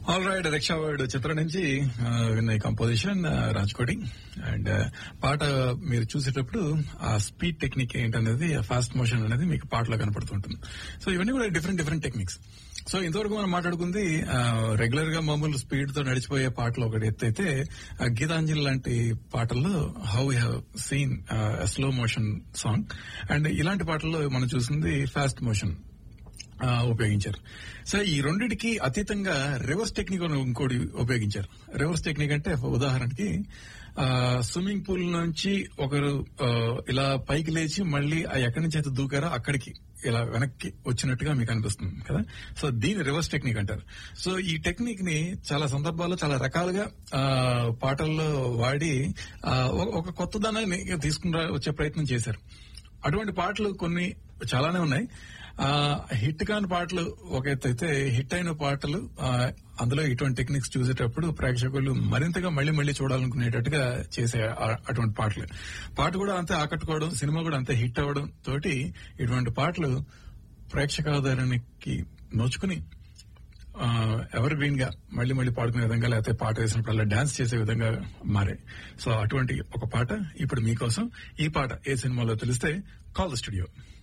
all right రిక్షావాడ్ చిత్రం నుంచి ఆ, విన్న ఈ కంపోజిషన్ రాజ్కోటి అండ్ పాట మీరు చూసేటప్పుడు ఆ స్పీడ్ టెక్నిక్ ఏంటనేది ఆ ఫాస్ట్ మోషన్ అనేది మీకు పాటలో కనపడుతుంటుంది సో ఇవన్నీ కూడా డిఫరెంట్ డిఫరెంట్ టెక్నిక్స్ సో ఇంతవరకు మనం మాట్లాడుకుంది రెగ్యులర్ గా మామూలు స్పీడ్ తో నడిచిపోయే పాటలు ఒకటి ఎత్తు అయితే ఆ, గీతాంజలి లాంటి పాటల్లో how we have seen slow motion song and ఇలాంటి పాటల్లో మనం చూసింది ఫాస్ట్ మోషన్ ఆ, ఉపయోగించారు సో ఈ రెండిటికి అతీతంగా రివర్స్ టెక్నిక్ అని ఇంకోటి ఉపయోగించారు రివర్స్ టెక్నిక్ అంటే ఉదాహరణకి స్విమ్మింగ్ పూల్ నుంచి ఒకరు ఆ, ఇలా పైకి లేచి మళ్ళీ ఆ ఎక్కడి నుంచి అయితే దూకారో అక్కడికి ఇలా వెనక్కి వచ్చినట్టుగా మీకు అనిపిస్తుంది కదా సో దీని రివర్స్ టెక్నిక్ అంటారు సో ఈ టెక్నిక్ ని చాలా సందర్భాల్లో చాలా రకాలుగా ఆ, పాటల్లో వాడి ఆ, ఒక- ఒక కొత్త దానాన్ని తీసుకుని వచ్చే ప్రయత్నం చేశారు అటువంటి పాటలు కొన్ని చాలానే ఉన్నాయి ఆ హిట్ కాని పాటలు ఒక ఎత్తు అయితే హిట్ అయిన పాటలు ఆ, అందులో ఇటువంటి టెక్నిక్స్ చూసేటప్పుడు ప్రేక్షకులు మరింతగా మళ్ళీ మళ్ళీ చూడాలనుకునేటట్టుగా చేసే ఆ- అటువంటి పాటలు పాట కూడా అంతే ఆకట్టుకోవడం సినిమా కూడా అంతే హిట్ అవ్వడం తోటి ఇటువంటి పాటలు ప్రేక్షకాదరణకి నోచుకుని ఎవర్ గ్రీన్ గా మళ్ళీ మళ్ళీ పాడుకునే విధంగా లేకపోతే పాట వేసినప్పుడల్లా డాన్స్ చేసే విధంగా మారాయి సో అటువంటి ఒక పాట ఇప్పుడు మీకోసం ఈ పాట ఏ సినిమాలో తెలిస్తే కాల్ ద స్టూడియో